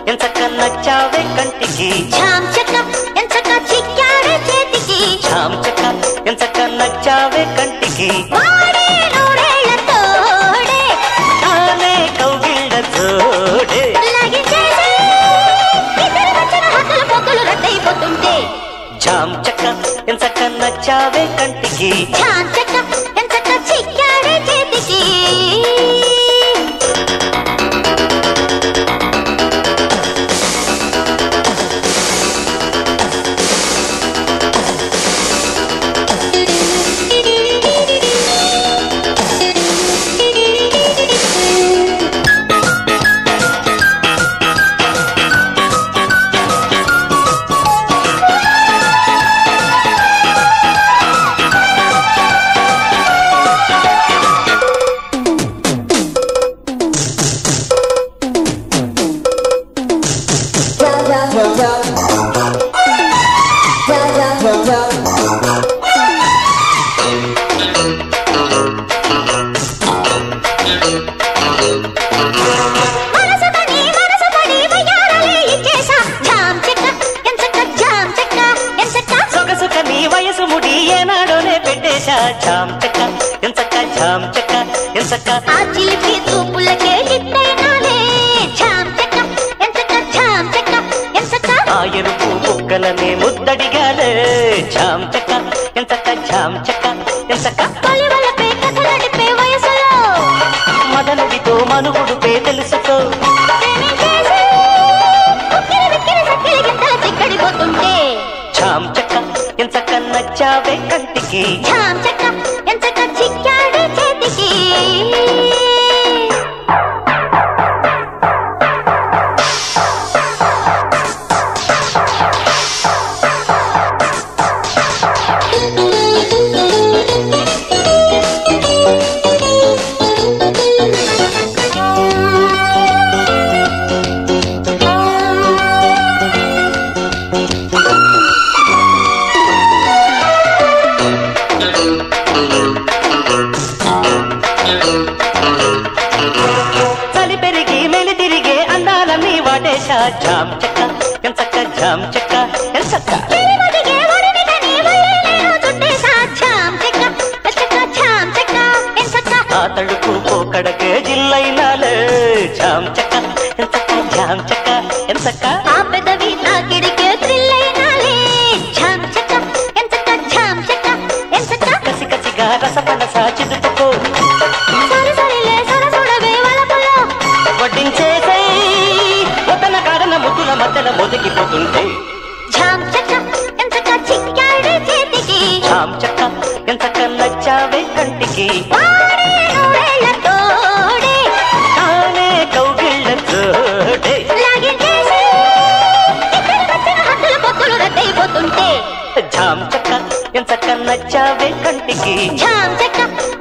ఎంచక్క నచ్చావే కంటికి ఝామ్ చక్క ఎంచక్క చిక్కాడే చేతికి ఝామ్ చెక్క ఎంచక్క నచ్చావే కంటికి వాడే నూరేళ్ల తోడే తానే కౌగిళ్ళ జోడే లాగించేసి ఇద్దరు వచ్చిన హక్కుల పొక్కులు రద్దయిపోతుంటే ఝామ్ చెక్క ఎంచక్క నచ్చావే కంటికి ఝామ్ చక్క ఎంచక్క చిక్కాడే చేతికి మనసు పడి మనసు పడి వయ్యారాలే ఇచ్చేసా ఝామ్ చక్క ఎంచక్క ఝామ్ చక్క ఎంచక్క సొగసుక నీ వయసు ముడి ఏనాడోనే పెట్టేశా ఝామ్ చెక్క ఎంచక్క ఝామ్ చెక్క ఎంచక్క ఆ చిలిపి చూపులకే జిత్తైనాలే ఝామ్ చక్క ఎంచక్క ఝామ్ చక్క ఎంచక్క ఆ ఎరుపు బుక్కలనే ముద్దడిగాలే ఝామ్ చెక్క ఎంచక్క ఝామ్ చెక్క ఎంచక్క తొలి వలపే కథ నడిపే వయసులో మదనుడితో మనుగుడుపే తెలుసుకో ప్రేమించేసి ఉక్కిరి బిక్కిరి సక్కిరి గింతల చిక్కడిపోతుంటే ఝామ్ చెక్క ఎంచక్క నచ్చావే కంటికి ఝామ్ చక్క ఎంచక్క చిక్కాడే చేతికి చలి పెరిగి మెలి తిరిగే అందాలన్నీ వాటేశా ఝామ్ చెక్క ఎంచక్క ఝామ్ చెక్క ఎంచక్క తిరిమతిగే ఒడిని కని వల్లేలేను చుట్టేసా ఝామ్ చక్క ఎంచక్క ఝామ్ చక్క ఎంచక్క ఆ తడుపు పోకడకే జిల్లైనాలే ఝామ్ చెక్క ఎంచక్క ఝామ్ చెక్క ఎంచక్క ఆ పెదవి తాకిడికే థ్రిల్లైనాలే ఝామ్ చక్క ఎంచక్క ఝామ్ చక్క ఎంచక్క కసి కసిగా రసపనస చిదుపుకో సరి సరిలే సరసొడవే వలపులో వడ్డించేసే వతన కారణ ముద్దుల మధ్యన మొదిగిపోతుంటే ఝామ్ చక్క ఎంచక్క చిక్కాడే చేతికి ఝామ్ చెక్క ఎంచక్క నచ్చావే కంటికి వాడే నూరేళ్ల తోడే తానే కౌగిళ్ళ జోడే లాగించేసి ఇద్దరు వచ్చిన హద్దుల పొక్కులు రద్దయిపోతుంటే ఝామ్ చెక్క ఎంచక్క నచ్చావే కంటికి ఝామ్ చక్క